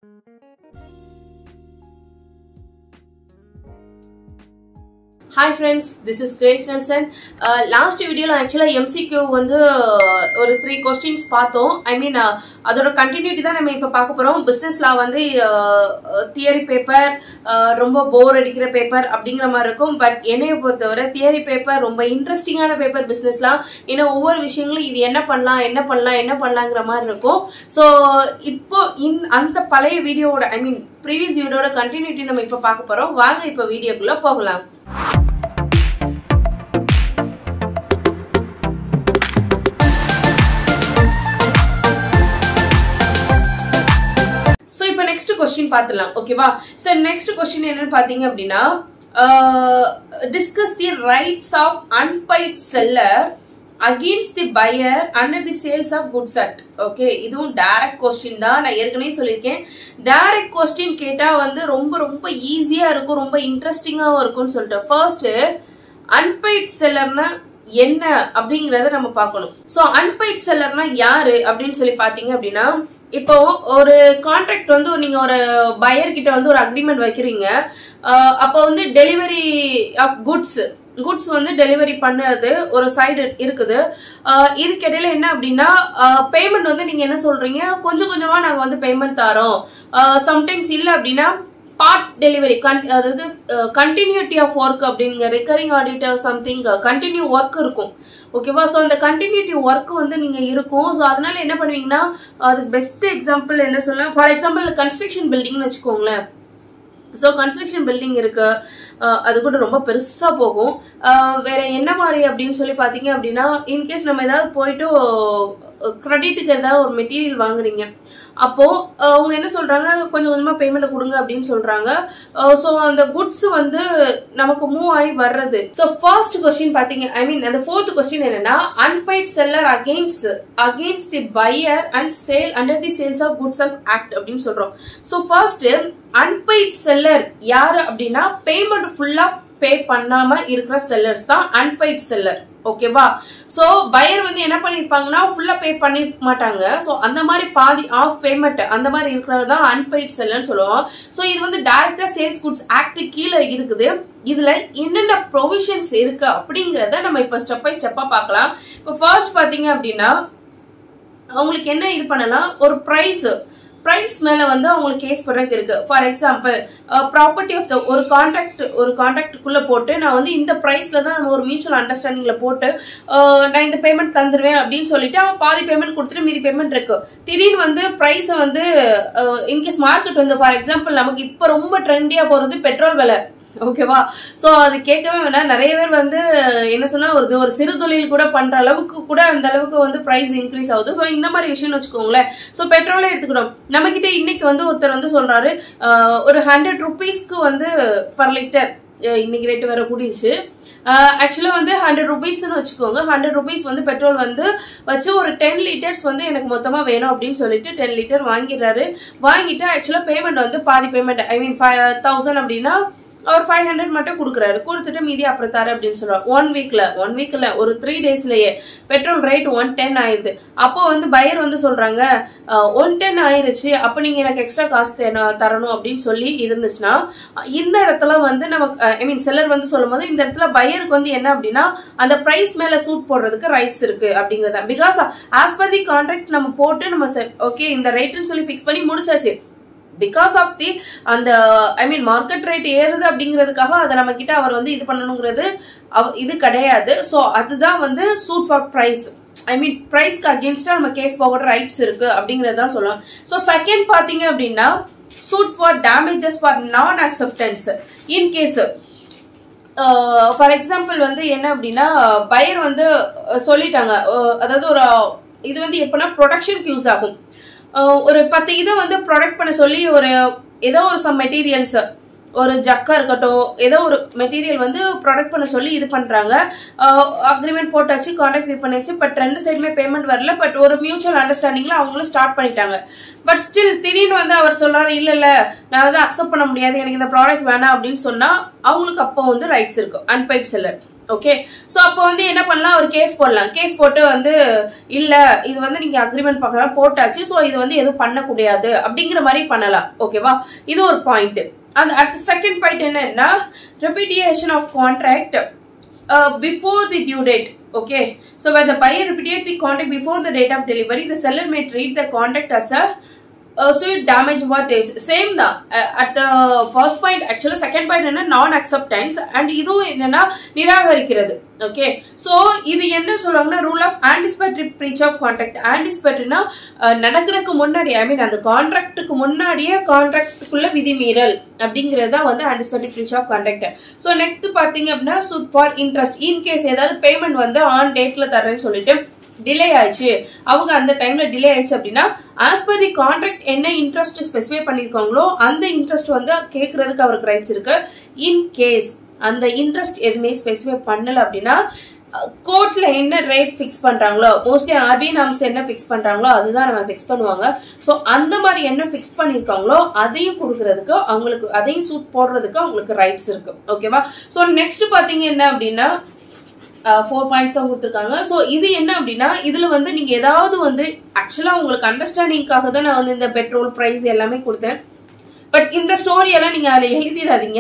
Hi friends this is Grace Nelson last வீடியோவில் ஆக்சுவலாக MCQ வந்து ஒரு த்ரீ கொஸ்டின்ஸ் பார்த்தோம் ஐ மீன் அதோட கண்டினியூட்டி தான் நம்ம இப்போ பார்க்க போகிறோம் பிஸ்னஸ் லா வந்து தியரி பேப்பர் ரொம்ப போர் அடிக்கிற பேப்பர் அப்படிங்கிற மாதிரி இருக்கும் பட் என்னைய பொறுத்தவரை தியரி பேப்பர் ரொம்ப இன்ட்ரெஸ்டிங்கான பேப்பர் பிஸ்னஸ்லாம் ஏன்னா ஒவ்வொரு விஷயங்களும் இது என்ன பண்ணலாம் என்ன பண்ணலாம் என்ன பண்ணலாங்கிற மாதிரி இருக்கும் ஸோ இப்போ இந் அந்த பழைய வீடியோவோட ஐ மீன் ப்ரீவியஸ் வீடியோட கண்டினியூட்டி நம்ம இப்போ பார்க்க போகிறோம் வாங்க இப்போ வீடியோக்குள்ளே போகலாம் ஸோ இப்போ நெக்ஸ்ட் கொஸ்டின் பார்த்துலாம் ஓகேவா ஸோ நெக்ஸ்ட் கொஸ்டின் என்னன்னு பார்த்தீங்க அப்படின்னா discuss the rights of unpaid seller against the buyer under the sales of goods act okay இதுவும் டைரக்ட் கொஸ்டின் தான் நான் ஏற்கனவே சொல்லியிருக்கேன் டைரக்ட் கொஸ்டின் கேட்டால் வந்து ரொம்ப ரொம்ப ஈஸியாக இருக்கும் ரொம்ப இன்ட்ரெஸ்டிங்காகவும் இருக்கும்னு சொல்லிட்டு ஃபர்ஸ்ட் அன்பைட் செல்லர்னா என்ன அப்படிங்கறத நம்ம பார்க்கணும் ஸோ அன்பைட் செல்லர்னா யாரு அப்படின்னு சொல்லி பார்த்தீங்க அப்படின்னா இப்போ ஒரு கான்ட்ராக்ட் வந்து நீங்க ஒரு பயர் கிட்ட வந்து ஒரு அக்ரிமெண்ட் வைக்கிறீங்க அப்போ வந்து டெலிவரி ஆஃப் குட்ஸ் குட்ஸ் வந்து டெலிவரி பண்ணுறது ஒரு சைடு இருக்குது இதுக்கு இடையில என்ன அப்படின்னா பேமெண்ட் வந்து நீங்க என்ன சொல்றீங்க கொஞ்சம் கொஞ்சமா நாங்க வந்து பேமெண்ட் தரோம் சம்டைம்ஸ் இல்லை அப்படின்னா பார்ட் டெலிவரி அதாவது கண்டினியூட்டி ஆஃப் ஒர்க் அப்படிங்க recurring auditor something continue work இருக்கும் ஓகேவா ஸோ அந்த கண்டினியூட்டி ஒர்க் வந்து நீங்க இருக்கும் ஸோ அதனால என்ன பண்ணுவீங்கன்னா அதுக்கு பெஸ்ட் எக்ஸாம்பிள் என்ன சொல்லலாம் ஃபார் எக்ஸாம்பிள் கன்ஸ்ட்ரக்ஷன் பில்டிங்னு வச்சுக்கோங்களேன் ஸோ கன்ஸ்ட்ரக்ஷன் பில்டிங் இருக்கு அது கூட ரொம்ப பெருசா போகும் வேற என்ன மாதிரி அப்படின்னு சொல்லி பாத்தீங்க அப்படின்னா இன்கேஸ் நம்ம ஏதாவது போயிட்டு கிரெடிட்டுக்கு ஏதாவது ஒரு மெட்டீரியல் வாங்குறீங்க அப்போ அவங்க என்ன சொல்றாங்க கொஞ்சம் கொஞ்சமா பேமெண்ட் கொடுங்க அப்படின்னு சொல்றாங்க ஸோ அந்த குட்ஸ் வந்து நமக்கு மூவ் ஆகி வர்றது ஸோ ஃபர்ஸ்ட் கொஸ்டின் பாத்தீங்க ஐ மீன் அந்த ஃபோர்த் கொஸ்டின் என்னன்னா unpaid seller against against the buyer and sale under the sales of goods of act அப்படின்னு சொல்றோம் ஸோ ஃபர்ஸ்ட் அன்பைட் செல்லர் யாரு அப்படின்னா பேமெண்ட் ஃபுல்லா பே பண்ணாம இருக்கிற செல்லர்ஸ் தான் அன்பைட் செல்லர் ஓகேவா சோ பயர் வந்து என்ன பண்ணிருப்பாங்கன்னா ஃபுல்லா பே பண்ணி மாட்டாங்க சோ அந்த மாதிரி பாதி ஆஃப் பேமெண்ட் அந்த மாதிரி இருக்கிறது தான் அன்பெய்ட் செல்லுன்னு சொல்லுவோம் சோ இது வந்து டைரக்டா சேல்ஸ் குட்ஸ் ஆக்ட் கீழே இருக்குது இதுல என்னென்ன ப்ரொவிஷன்ஸ் இருக்கு அப்படிங்கறத நம்ம இப்ப ஸ்டெப் பை ஸ்டெப்பா பார்க்கலாம் இப்போ ஃபர்ஸ்ட் பாத்தீங்க அப்படின்னா அவங்களுக்கு என்ன இது பண்ணலாம் ஒரு ப்ரைஸ் ப்ரைஸ் மேல வந்து அவங்களுக்கு கேஸ் போடுறதுக்கு இருக்கு for example property of the ஒரு கான்ட்ராக்ட் ஒரு கான்ட்ராக்டுக்குள்ள போட்டு நான் வந்து இந்த ப்ரைஸ்ல தான் நம்ம ஒரு மியூச்சுவல் அண்டர்ஸ்டாண்டிங்ல போட்டு நான் இந்த பேமெண்ட் தந்துருவேன் அப்படின்னு சொல்லிட்டு அவன் பாதி பேமெண்ட் கொடுத்துட்டு மீதி பேமெண்ட் இருக்கு திடீர்னு வந்து ப்ரைஸை வந்து இன்கேஸ் மார்க்கெட் வந்து ஃபார் எக்ஸாம்பிள் நமக்கு இப்போ ரொம்ப ட்ரெண்டியா போறது பெட்ரோல் விலை ஓகேவா சோ அது கேட்கவே வேணாம் நிறைய பேர் வந்து என்ன சொன்னா ஒரு ஒரு சிறு தொழில் கூட பண்ற அளவுக்கு கூட அந்த அளவுக்கு வந்து பிரைஸ் இன்க்ரீஸ் ஆகுது ஸோ இந்த மாதிரி விஷயம்னு வச்சுக்கோங்களேன் ஸோ பெட்ரோலே எடுத்துக்கிறோம் நம்ம கிட்ட இன்னைக்கு வந்து ஒருத்தர் வந்து சொல்றாரு ஒரு ஹண்ட்ரட் ருபீஸ்க்கு வந்து பர் லிட்டர் இன்னைக்கு ரேட்டு வேற கூடிருச்சு ஆக்சுவலாக வந்து ஹண்ட்ரட் ருபீஸ்னு வச்சுக்கோங்க ஹண்ட்ரட் ருபீஸ் வந்து பெட்ரோல் வந்து வச்சு ஒரு டென் லிட்டர்ஸ் வந்து எனக்கு மொத்தமாக வேணும் அப்படின்னு சொல்லிட்டு டென் லிட்டர் வாங்கிடுறாரு வாங்கிட்டு ஆக்சுவலாக பேமெண்ட் வந்து பாதி payment I mean five thousand அப்படின்னா அவர் ஃபைவ் ஹண்ட்ரட் மட்டும் கொடுக்குறாரு கொடுத்துட்டு மீதி அப்புறம் தர அப்படின்னு சொல்றாரு ஒன் வீக்ல ஒன் வீக்ல ஒரு த்ரீ டேஸ்லயே பெட்ரோல் ரேட் ஒன் டென் ஆயிருது அப்போ வந்து பையர் வந்து சொல்றாங்க ஒன் டென் ஆயிருச்சு அப்போ நீங்க எனக்கு எக்ஸ்ட்ரா காசு தரணும் அப்படின்னு சொல்லி இருந்துச்சுன்னா இந்த இடத்துல வந்து நமக்கு ஐ மீன் செல்லர் வந்து சொல்லும் போது இந்த இடத்துல பையருக்கு வந்து என்ன அப்படின்னா அந்த பிரைஸ் மேல சூட் போடுறதுக்கு ரைட்ஸ் இருக்கு அப்படிங்கறத because as per the contract நம்ம போட்டு நம்ம ஓகே இந்த ரேட்னு சொல்லி பிக்ஸ் பண்ணி முடிச்சாச்சு பிகாஸ் ஆஃப் தி அந்த ஐ மீன் மார்க்கெட் ரேட் ஏறுது அப்படிங்கிறதுக்காக அதை நம்ம கிட்ட அவர் வந்து இது பண்ணணுங்கிறது இது கிடையாது ஸோ அதுதான் வந்து suit for price I mean ப்ரைஸ்க்கு அகேன்ஸ்டா நம்ம கேஸ் போகிற ரைட்ஸ் இருக்கு அப்படிங்கறது தான் சொல்லலாம் ஸோ செகண்ட் பாத்தீங்க அப்படின்னா suit for damages for non acceptance in case for example வந்து என்ன அப்படின்னா பயர் வந்து சொல்லிட்டாங்க அதாவது ஒரு இது வந்து எப்படின்னா ப்ரொடக்ஷனுக்கு யூஸ் ஆகும் ஒரு பத்து இதை வந்து ப்ரொடக்ட் பண்ண சொல்லி ஒரு ஏதோ ஒரு சம் மெட்டீரியல்ஸ் ஒரு ஜக்கா இருக்கட்டும் ஏதோ ஒரு மெட்டீரியல் வந்து ப்ரொடக்ட் பண்ண சொல்லி இது பண்றாங்க அக்ரிமெண்ட் போட்டாச்சு கான்ட்ராக்ட் இது பண்ணிச்சு பட் ரெண்டு சைடுமே பேமெண்ட் வரல பட் ஒரு மியூச்சுவல் அண்டர்ஸ்டாண்டிங்ல அவங்களும் ஸ்டார்ட் பண்ணிட்டாங்க பட் ஸ்டில் திடீர்னு வந்து அவர் சொல்றாரு இல்ல இல்ல நான் வந்து அக்செப்ட் பண்ண முடியாது எனக்கு இந்த ப்ராடக்ட் வேணாம் அப்படின்னு சொன்னா அவங்களுக்கு அப்போ வந்து ரைட்ஸ் இருக்கும் அன்பைட் செல்லர் ஓகே சோ அப்போ வந்து என்ன பண்ணலாம் ஒரு கேஸ் போடலாம் கேஸ் போட்டு வந்து இல்ல இது வந்து நீங்க அக்ரிமெண்ட் பார்க்கலாம் போட்டாச்சு சோ இது வந்து எதுவும் பண்ணக்கூடாது அப்படிங்கிற மாதிரி பண்ணலாம் ஓகேவா இது ஒரு பாயிண்ட் அந்த அடுத்த செகண்ட் பாயிண்ட் என்னன்னா repudiation of contract before the due date okay so when the buyer repudiates the contract before the date of delivery the seller may treat the contract as a uh, so it damage what is same தான் uh, at the first point actually second point என்ன நான் acceptance and இதுவும் என்னன்னா நிராகரிக்கிறது okay so இது என்ன சொல்லுவாங்கன்னா rule of anticipatory breach of contract ஆன்டிசிபேட்டரினா நடக்கிறதுக்கு முன்னாடி ஐ மீன் அந்த கான்ட்ராக்டுக்கு முன்னாடியே கான்ட்ராக்டுக்குள்ள விதிமீறல் அப்படிங்கிறது தான் வந்து anticipatory breach of contract so next பாத்தீங்க அப்படின்னா suit for interest in case ஏதாவது பேமெண்ட் வந்து ஆன் டேட்ல தரேன்னு சொல்லிட்டு டிலே ஆயிடுச்சு அவங்க அந்த டைம்ல டிலே ஆயிடுச்சு அப்படின்னா ஆஸ் பர் தி கான்ட்ராக்ட் என்ன இன்ட்ரெஸ்ட் ஸ்பெசிஃபை பண்ணிருக்காங்களோ அந்த இன்ட்ரெஸ்ட் வந்து கேட்கறதுக்கு அவருக்கு ரைட்ஸ் இருக்கு இன் கேஸ் அந்த இன்ட்ரெஸ்ட் எதுவுமே ஸ்பெசிஃபை பண்ணல அப்படின்னா கோர்ட்ல என்ன ரேட் ஃபிக்ஸ் பண்றாங்களோ மோஸ்ட்லி ஆர்பிஐ நாம்ஸ் என்ன ஃபிக்ஸ் பண்றாங்களோ அதுதான் நம்ம ஃபிக்ஸ் பண்ணுவாங்க ஸோ அந்த மாதிரி என்ன ஃபிக்ஸ் பண்ணிருக்காங்களோ அதையும் கொடுக்கறதுக்கு அவங்களுக்கு அதையும் சூட் போடுறதுக்கு அவங்களுக்கு ரைட்ஸ் இருக்கு ஓகேவா ஸோ நெக்ஸ்ட் பாத்தீங்க என்ன அப்படின்னா ஃபோர் பாயிண்ட்ஸ் தான் கொடுத்துருக்காங்க ஸோ இது என்ன அப்படின்னா இதுல வந்து நீங்க ஏதாவது வந்து ஆக்சுவலா உங்களுக்கு அண்டர்ஸ்டாண்டிங்காக தான் நான் வந்து இந்த பெட்ரோல் பிரைஸ் எல்லாமே கொடுத்தேன் பட் இந்த ஸ்டோரி எல்லாம் நீங்க அதுல எழுதிடாதீங்க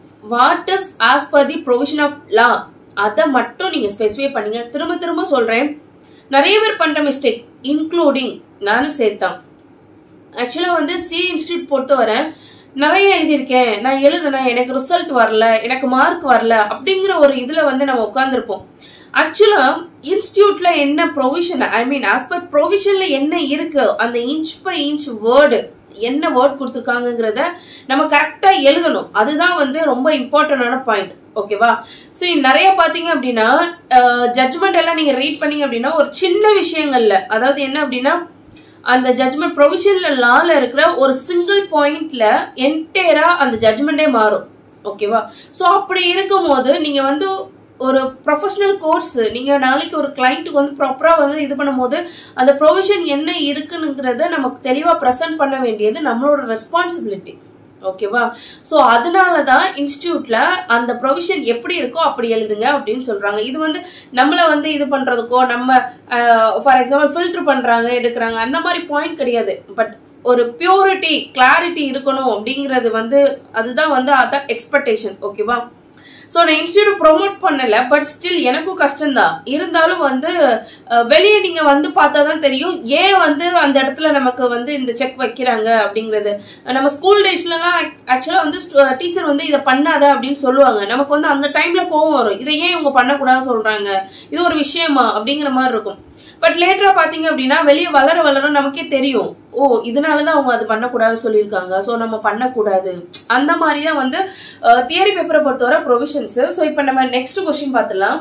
what is as per the provision of law அதை மட்டும் நீங்க ஸ்பெசிஃபை பண்ணீங்க திரும்ப திரும்ப சொல்றேன் நிறைய பேர் பண்ற மிஸ்டேக் இன்க்ளூடிங் நானும் சேர்த்தான் ஆக்சுவலா வந்து சி இன்ஸ்டியூட் பொறுத்தவரை நிறைய எழுதியிருக்கேன் நான் எழுதுனேன் எனக்கு ரிசல்ட் வரல எனக்கு மார்க் வரல அப்படிங்கிற ஒரு இதுல வந்து நம்ம உட்காந்துருப்போம் ஆக்சுவலா இன்ஸ்டியூட்ல என்ன provision I mean as per ப்ரொவிஷன்ல என்ன இருக்கு அந்த இன்ச் பை இன்ச் வேர்டு என்ன வேர்ட் கொடுத்துருக்காங்கிறத நம்ம கரெக்டா எழுதணும் அதுதான் வந்து ரொம்ப இம்பார்ட்டன்டான பாயிண்ட் ஓகேவா சரி நிறைய பாத்தீங்க அப்படின்னா ஜட்ஜ்மெண்ட் எல்லாம் நீங்க ரீட் பண்ணீங்க அப்படின்னா ஒரு சின்ன விஷயங்கள்ல அதாவது என்ன அப்படின்னா அந்த ஜட்மெண்ட் ப்ரொவிஷன்ல லால இருக்கிற ஒரு சிங்கிள் பாயிண்ட்ல என்டையரா அந்த ஜட்மெண்டே மாறும் ஓகேவா ஸோ அப்படி இருக்கும் போது நீங்க வந்து ஒரு ப்ரொஃபஷனல் கோர்ஸ் நீங்க நாளைக்கு ஒரு கிளைண்ட்டுக்கு வந்து ப்ராப்பரா வந்து இது பண்ணும்போது அந்த ப்ரொவிஷன் என்ன இருக்குங்கிறத நமக்கு தெளிவா ப்ரெசென்ட் பண்ண வேண்டியது நம்மளோட ரெஸ்பான்சிபிலிட்டி ஓகேவா ஸோ அதனால தான் இன்ஸ்டியூட்ல அந்த ப்ரொவிஷன் எப்படி இருக்கோ அப்படி எழுதுங்க அப்படின்னு சொல்றாங்க இது வந்து நம்மள வந்து இது பண்றதுக்கோ நம்ம ஃபார் எக்ஸாம்பிள் ஃபில்டர் பண்றாங்க எடுக்கிறாங்க அந்த மாதிரி பாயிண்ட் கிடையாது பட் ஒரு பியூரிட்டி கிளாரிட்டி இருக்கணும் அப்படிங்கிறது வந்து அதுதான் வந்து அதான் எக்ஸ்பெக்டேஷன் ஓகேவா ஸோ நான் இன்ஸ்டியூட் ப்ரொமோட் பண்ணல பட் ஸ்டில் எனக்கும் கஷ்டம்தான் இருந்தாலும் வந்து வெளியே நீங்க வந்து பார்த்தா தான் தெரியும் ஏன் வந்து அந்த இடத்துல நமக்கு வந்து இந்த செக் வைக்கிறாங்க அப்படிங்கிறது நம்ம ஸ்கூல் டேஸ்லலாம் ஆக்சுவலா வந்து டீச்சர் வந்து இதை பண்ணாத அப்படின்னு சொல்லுவாங்க நமக்கு வந்து அந்த டைம்ல கோவம் வரும் இதை ஏன் இவங்க பண்ணக்கூடாதுன்னு சொல்றாங்க இது ஒரு விஷயமா அப்படிங்கிற மாதிரி இருக்கும் பட் லேட்டரா பாத்தீங்க அப்படின்னா வெளியே வளர வளர நமக்கே தெரியும் ஓ இதனாலதான் அவங்க அது பண்ணக்கூடாதுன்னு சொல்லியிருக்காங்க ஸோ நம்ம பண்ணக்கூடாது அந்த மாதிரி தான் வந்து தியரி பேப்பரை பொறுத்தவரை ப்ரொவிஷன்ஸ் ஸோ இப்போ நம்ம நெக்ஸ்ட் கொஸ்டின் பார்த்துலாம்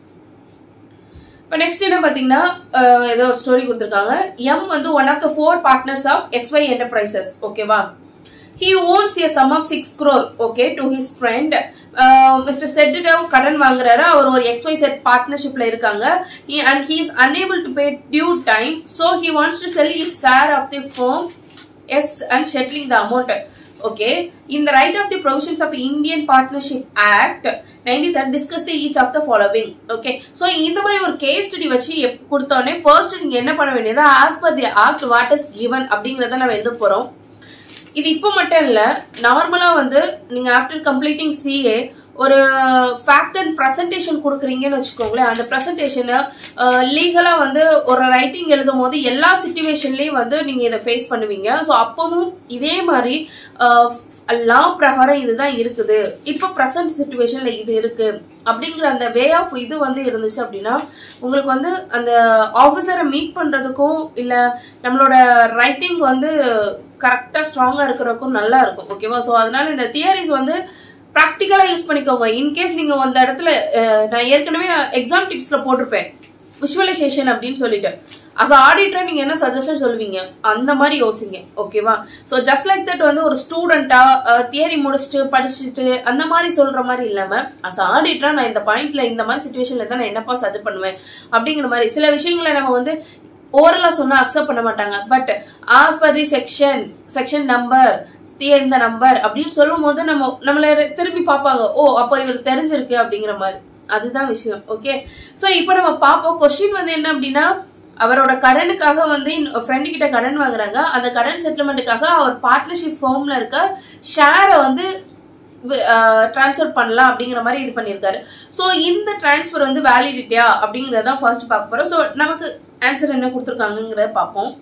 இப்போ நெக்ஸ்ட் என்ன பார்த்தீங்கன்னா ஏதோ ஒரு ஸ்டோரி கொடுத்துருக்காங்க எம் வந்து one of the four partners of XY enterprises ஓகேவா he owns a sum of six crore okay to his friend mister செட்டிடவ் கடன் வாங்குறாரு அவர் ஒரு எக்ஸ்ஒய் செட் பார்ட்னர்ஷிப்ல இருக்காங்க and he is unable to pay due time so he wants to sell is share of the firm's and settling the amount okay in the right of the provisions of Indian Partnership Act 93 discuss the each of the following okay so இந்த மாதிரி ஒரு case study வச்சு கொடுத்தோடனே first நீங்க என்ன பண்ண வேண்டியது as per the act what is given அப்படிங்கறத நம்ம எழுத போறோம் இது இப்போ மட்டும் இல்ல நார்மலா வந்து நீங்க ஆஃப்டர் கம்ப்ளீட்டிங் சிஏ ஒரு ஃபேக்ட் அண்ட் ப்ரெசன்டேஷன் கொடுக்குறீங்கன்னு வச்சுக்கோங்களேன் அந்த ப்ரெசன்டேஷனை லீகலா வந்து ஒரு ரைட்டிங் எழுதும் போது எல்லா சுச்சுவேஷன்லயும் வந்து நீங்க இதை ஃபேஸ் பண்ணுவீங்க ஸோ அப்பவும் இதே மாதிரி லா பிரகாரம் இதுதான் இருக்குது இப்போ ப்ரெசன்ட் சுச்சுவேஷன்ல இது இருக்கு அப்படிங்கிற அந்த வே ஆஃப் இது வந்து இருந்துச்சு அப்படின்னா உங்களுக்கு வந்து அந்த ஆஃபீஸரை மீட் பண்றதுக்கும் இல்ல நம்மளோட ரைட்டிங் வந்து கரெக்டா ஸ்ட்ராங்கா இருக்கிறதுக்கும் நல்லா இருக்கும் ஓகேவா ஸோ அதனால இந்த தியரிஸ் வந்து ப்ராக்டிக்கலா யூஸ் பண்ணிக்கோங்க இன்கேஸ் நீங்க அந்த இடத்துல நான் ஏற்கனவே எக்ஸாம் டிப்ஸ்ல போட்டிருப்பேன் விஷுவலைசேஷன் அப்படின்னு சொல்லிட்டு அஸ் ஆடிட்டர் நீங்க என்ன சஜஷன் சொல்லுவீங்க அந்த மாதிரி யோசிங்க ஓகேவா ஸோ ஜஸ்ட் லைக் தட் வந்து ஒரு ஸ்டூடெண்டா தியரி முடிச்சுட்டு படிச்சுட்டு அந்த மாதிரி சொல்ற மாதிரி இல்லாம அஸ் ஆடிட்டரா நான் இந்த பாயிண்ட்ல இந்த மாதிரி சுச்சுவேஷன்ல தான் நான் என்னப்பா சஜ் பண்ணுவேன் அப்படிங்கிற மாதிரி சில விஷயங்களை நம்ம வந்து ஓரலா சொன்னா அக்செப்ட் பண்ண மாட்டாங்க but as per the section section number இந்த நம்பர் அப்படின்னு சொல்லும் போது நம்ம நம்மள திரும்பி பார்ப்பாங்க ஓ அப்போ இவருக்கு தெரிஞ்சிருக்கு அப்படிங்கிற மாதிரி அதுதான் விஷயம் ஓகே சோ இப்போ நம்ம பார்ப்போம் கொஸ்டின் வந்து என்ன அப்படின்னா அவரோட கடனுக்காக வந்து ஃப்ரெண்டு கிட்ட கடன் வாங்குறாங்க அந்த கடன் செட்டில்மெண்ட்டுக்காக அவர் பார்ட்னர்ஷிப் ஃபார்ம்ல இருக்க ஷேரை வந்து டிரான்ஸ்ஃபர் பண்ணலாம் அப்படிங்கிற மாதிரி இது பண்ணியிருக்காரு ஸோ இந்த டிரான்ஸ்ஃபர் வந்து வேலிடிட்டியா அப்படிங்கறத ஃபர்ஸ்ட் பார்க்க போறோம் ஸோ நமக்கு ஆன்சர் என்ன கொடுத்துருக்காங்கிறத பார்ப்போம்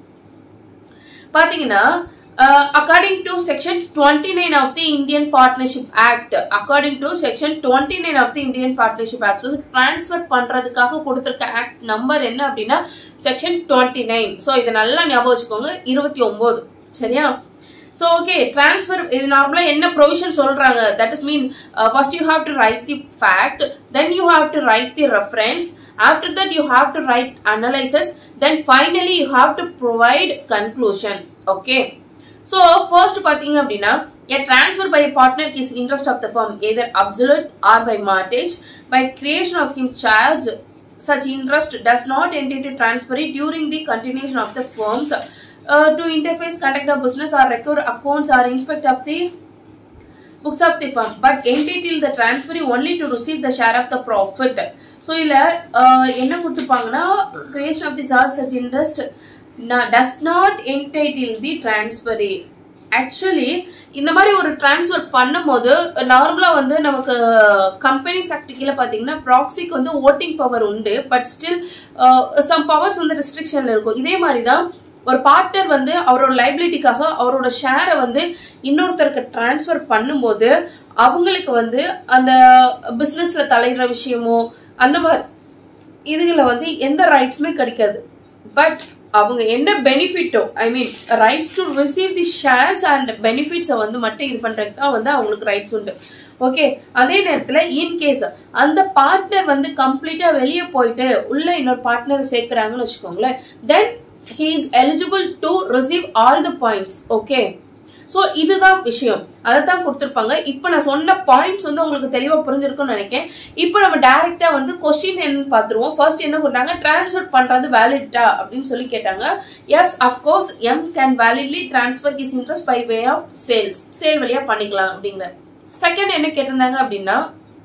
பாத்தீங்கன்னா according to section twenty nine of the Indian partnership act according to section twenty nine of the Indian partnership act so transfer பண்றதுக்காக கொடுத்துருக்க ஆக்ட் நம்பர் என்ன அப்படின்னா செக்ஷன் டுவெண்ட்டி நைன் ஸோ இதை நல்லா ஞாபகம் வச்சுக்கோங்க இருபத்தி ஒன்பது சரியா ஸோ ஓகே டிரான்ஸ்ஃபர் இது நார்மலா என்ன ப்ரொவிஷன் சொல்றாங்க that is mean first you have to write the fact then you have to write the reference after that you have to write analysis then finally you have to provide conclusion okay so first பாத்தீங்க அப்படின்னா a transfer by a partner is interest of the firm either absolute or by mortgage by creation of him charge such interest does not enter to transfer it during the continuation of the firms uh, to interface conduct of business or record accounts or inspect of the books of the firm but entitle the transferee only to receive the share of the profit so இதில் என்ன கொடுத்துருப்பாங்கன்னா creation of the charge such interest does not entitle the transferee actually இந்த மாதிரி ஒரு transfer பண்ணும்போது நார்மலா வந்து நமக்கு கம்பெனிஸ் ஆக்ட் கீழே பாத்தீங்கன்னா ப்ராக்சிக்கு வந்து ஓட்டிங் பவர் உண்டு பட் ஸ்டில் சம் பவர்ஸ் வந்து ரெஸ்ட்ரிக்ஷன்ல இருக்கும் இதே மாதிரி தான் ஒரு பார்ட்னர் வந்து அவரோட லைபிலிட்டிக்காக அவரோட ஷேரை வந்து இன்னொருத்தருக்கு டிரான்ஸ்ஃபர் பண்ணும்போது அவங்களுக்கு வந்து அந்த பிசினஸ்ல தலையிடுற விஷயமோ அந்த மாதிரி இதுல வந்து எந்த ரைட்ஸுமே கிடைக்காது பட் அவங்க என்ன பெனிஃபிட்டோ I mean rights to receive the shares and பெனிஃபிட்ஸை வந்து மட்டும் இது பண்றதுக்கு தான் வந்து அவங்களுக்கு ரைட்ஸ் உண்டு ஓகே அதே நேரத்தில் இன்கேஸ் அந்த பார்ட்னர் வந்து கம்ப்ளீட்டா வெளியே போயிட்டு உள்ள இன்னொரு பார்ட்னர் சேர்க்கிறாங்கன்னு வச்சுக்கோங்களேன் then he is eligible to receive all the points okay so இதுதான் விஷயம் அதை தான் கொடுத்துருப்பாங்க இப்போ நான் சொன்ன பாயிண்ட்ஸ் வந்து உங்களுக்கு தெளிவாக புரிஞ்சிருக்கும்னு நினைக்கிறேன் இப்போ நம்ம டைரக்டா வந்து கொஸ்டின் என்னன்னு பார்த்துருவோம் ஃபர்ஸ்ட் என்ன பண்ணாங்க டிரான்ஸ்ஃபர் பண்றது வேலிட்டா அப்படின்னு சொல்லி கேட்டாங்க yes of course M can validly transfer his interest by way of sales sale வழியா பண்ணிக்கலாம் அப்படிங்கிற செகண்ட் என்ன கேட்டிருந்தாங்க அப்படின்னா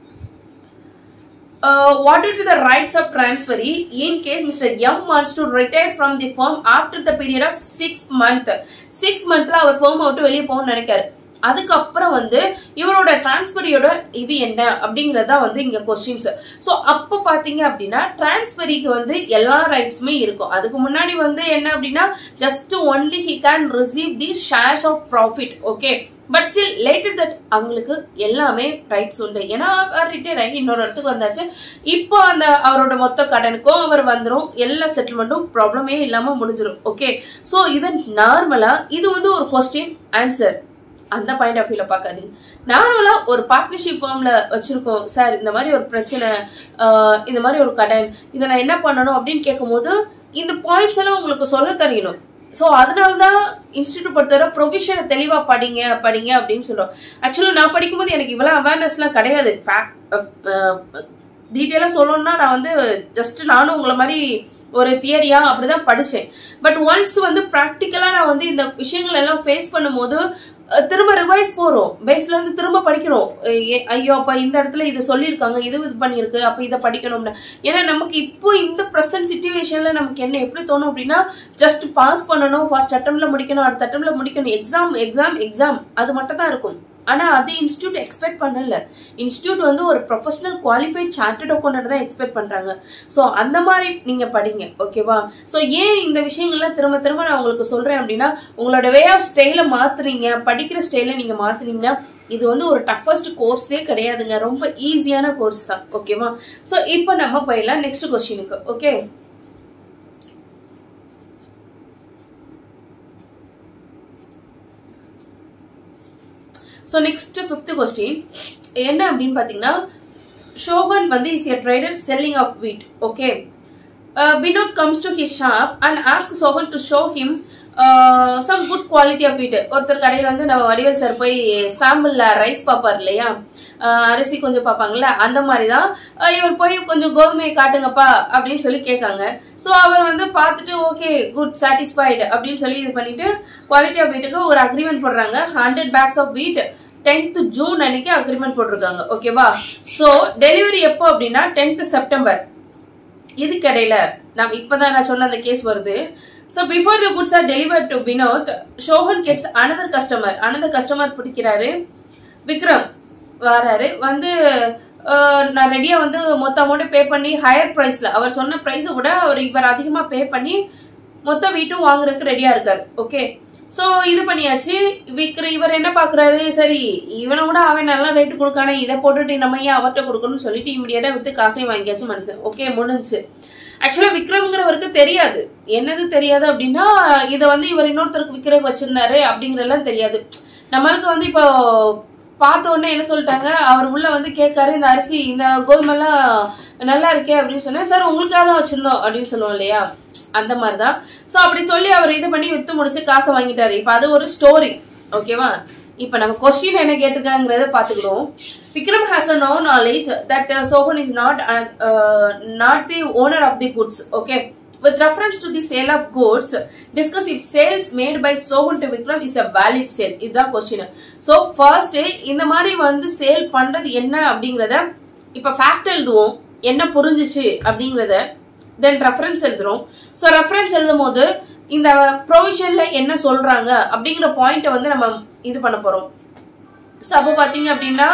uh, what will be the rights of transferee in case Mr. M wants to retire from the firm after the period of six month six monthல our firm விட்டு வெளியே போகணும்னு நினைக்காரு அதுக்கப்புறம் வந்து இவரோட டிரான்ஸ்பரியோட இது என்ன அப்படிங்கறதா வந்து இங்க கொஸ்டின்ஸ் சோ அப்ப பாத்தீங்க அப்படின்னா டிரான்ஸ்பரிக்கு வந்து எல்லா ரைட்ஸுமே இருக்கும் அதுக்கு முன்னாடி வந்து என்ன அப்படின்னா just only he can receive the shares of profit okay but still later that அவங்களுக்கு எல்லாமே ரைட்ஸ் உண்டு ஏன்னா அவர் ரிட்டையர் ஆகி இன்னொரு இடத்துக்கு வந்தாச்சு இப்போ அந்த அவரோட மொத்த கடனுக்கும் அவர் வந்துடும் எல்லா செட்டில்மெண்ட்டும் ப்ராப்ளமே இல்லாம முடிஞ்சிடும் ஓகே ஸோ இது நார்மலா இது வந்து ஒரு கொஸ்டின் ஆன்சர் அந்த பாயிண்ட் ஆஃப் வியூல பார்க்காதீங்க நார்மலா ஒரு பார்ட்னர்ஷிப் ஃபார்ம்ல வச்சிருக்கோம் சார் இந்த மாதிரி ஒரு பிரச்சனை இந்த மாதிரி ஒரு கடன் இதை நான் என்ன பண்ணணும் அப்படின்னு கேட்கும்போது இந்த பாயிண்ட்ஸ் எல்லாம் உங்களுக்கு சொல்ல தெரியணும் ஸோ அதனால தான் இன்ஸ்டியூட் பொறுத்தவரை ப்ரொவிஷனை தெளிவா படிங்க படிங்க அப்படின்னு சொல்றோம் ஆக்சுவலா நான் படிக்கும்போது எனக்கு இவ்வளவு அவேர்னஸ்லாம் கிடையாது டீட்டெயிலா சொல்லணும்னா நான் வந்து ஜஸ்ட் நானும் உங்களை மாதிரி ஒரு தியரியா அப்படிதான் படிச்சேன் பட் ஒன்ஸ் வந்து ப்ராக்டிக்கலா நான் வந்து இந்த விஷயங்கள் எல்லாம் ஃபேஸ் பண்ணும்போது திரும்ப ரிவைஸ் போறோம் பேஸ்ல இருந்து திரும்ப படிக்கிறோம் ஐயோ அப்ப இந்த இடத்துல இது சொல்லியிருக்காங்க இது இது பண்ணிருக்கு அப்ப இதை படிக்கணும்னு ஏன்னா நமக்கு இப்போ இந்த ப்ரெசன்ட் சுச்சுவேஷன்ல நமக்கு என்ன எப்படி தோணும் அப்படின்னா ஜஸ்ட் பாஸ் பண்ணணும் ஃபர்ஸ்ட் அட்டம்ல முடிக்கணும் அடுத்த அட்டம்ல முடிக்கணும் எக்ஸாம் எக்ஸாம் எக்ஸாம் அது மட்டும் தான் இருக்கும் ஆனா அது இன்ஸ்டியூட் எக்ஸ்பெக்ட் பண்ணல இன்ஸ்டியூட் வந்து ஒரு ப்ரொஃபஷனல் குவாலிஃபைட் சார்ட்டட் அக்கௌண்ட் தான் எக்ஸ்பெக்ட் பண்றாங்க ஸோ அந்த மாதிரி நீங்க படிங்க ஓகேவா ஸோ ஏன் இந்த விஷயங்கள்லாம் திரும்ப திரும்ப நான் உங்களுக்கு சொல்றேன் அப்படின்னா உங்களோட வே ஆஃப் ஸ்டைல மாத்துறீங்க படிக்கிற ஸ்டைல நீங்க மாத்துனீங்கன்னா இது வந்து ஒரு டஃபஸ்ட் கோர்ஸே கிடையாதுங்க ரொம்ப ஈஸியான கோர்ஸ் தான் ஓகேவா ஸோ இப்போ நம்ம போயிடலாம் நெக்ஸ்ட் கொஸ்டினுக்கு okay so next fifth question என்ன அப்படின்னு பார்த்தீங்கன்னா ஷோகன் வந்து is a trader selling of wheat okay Vinod comes to his shop and ask Sohan to show him some good quality of wheat ஒருத்தர் கடையில் வந்து நம்ம வடிவேல் சார் போய் சாம்பிள்ல ரைஸ் பார்ப்பார் இல்லையா அரிசி கொஞ்சம் பார்ப்பாங்கல்ல அந்த மாதிரி தான் இவர் போய் கொஞ்சம் கோதுமையை காட்டுங்கப்பா அப்படின்னு சொல்லி கேட்காங்க ஸோ அவர் வந்து பார்த்துட்டு ஓகே குட் சாட்டிஸ்ஃபைடு அப்படின்னு சொல்லி இது பண்ணிட்டு குவாலிட்டி ஆஃப் வீட்டுக்கு ஒரு அக்ரிமெண்ட் போடுறாங்க hundred bags of wheat tenth June அன்னைக்கு அக்ரிமெண்ட் போட்டிருக்காங்க ஓகேவா சோ டெலிவரி எப்போ அப்படின்னா டென்த் செப்டம்பர் இதுக்கு இடையில நான் இப்பதான் நான் சொன்ன அந்த கேஸ் வருது so before the goods are deliver to Vinod Sohan gets another customer another customer பிடிக்கிறாரு விக்ரம் வராரு வந்து அஹ், நான் ரெடியா வந்து மொத்த அமௌண்ட் பே பண்ணி ஹையர் பிரைஸ்ல அவர் சொன்ன பிரைஸை விட அவர் இவர் அதிகமா பே பண்ணி மொத்த வீட்டும் வாங்குறதுக்கு ரெடியா இருக்காரு ஓகே சோ இது பண்ணியாச்சு விக்ர இவர் என்ன பாக்குறாரு சரி இவனை கூட அவன் நல்ல ரேட்டு கொடுக்கானே இதை போட்டுட்டு நம்ம ஏன் அவர்கிட்ட கொடுக்கணும்னு சொல்லிட்டு இமீடியட்டா வித்து காசையும் வாங்கியாச்சு மனுஷன் ஓகே முடிஞ்சுச்சு ஆக்சுவலா விக்ரம்ங்கிறவருக்கு தெரியாது என்னது தெரியாது அப்படின்னா இதை வந்து இவர் இன்னொருத்தருக்கு விக்கிற வச்சிருந்தாரு அப்படிங்கறதெல்லாம் தெரியாது நம்மளுக்கு வந்து இப்போ பார்த்த உடனே என்ன சொல்லிட்டாங்க அவர் உள்ள வந்து கேட்காரு இந்த அரிசி இந்த கோதுமைலாம் நல்லா இருக்கே அப்படின்னு சொன்னேன் சார் உங்களுக்காக தான் வச்சிருந்தோம் அப்படின்னு சொல்லுவோம் இல்லையா அந்த மாதிரி தான் ஸோ அப்படி சொல்லி அவர் இது பண்ணி வித்து முடிச்சு காசை வாங்கிட்டாரு இப்போ அது ஒரு ஸ்டோரி ஓகேவா இப்போ நம்ம கொஸ்டின் என்ன கேட்டிருக்காங்கிறத பார்த்துக்கிடுவோம் Vikram has a no knowledge that Sohan is not not the owner of the goods okay With reference to the sale of goods, discuss if sales made by Sohan to Vikram is a valid sale. இதுதான் question so first இந்த மாதிரி வந்து sale பண்றது என்ன அப்படிங்கறத இப்ப fact எழுதுவோம் என்ன புரிஞ்சுச்சு அப்படிங்கறத தென் ரெஃபரன்ஸ் எழுதுறோம் ஸோ ரெஃபரன்ஸ் எழுதும் போது இந்த ப்ரொவிஷன்ல என்ன சொல்றாங்க அப்படிங்கிற பாயிண்ட்டை வந்து நம்ம இது பண்ண போறோம் ஸோ அப்போ பாத்தீங்க அப்படின்னா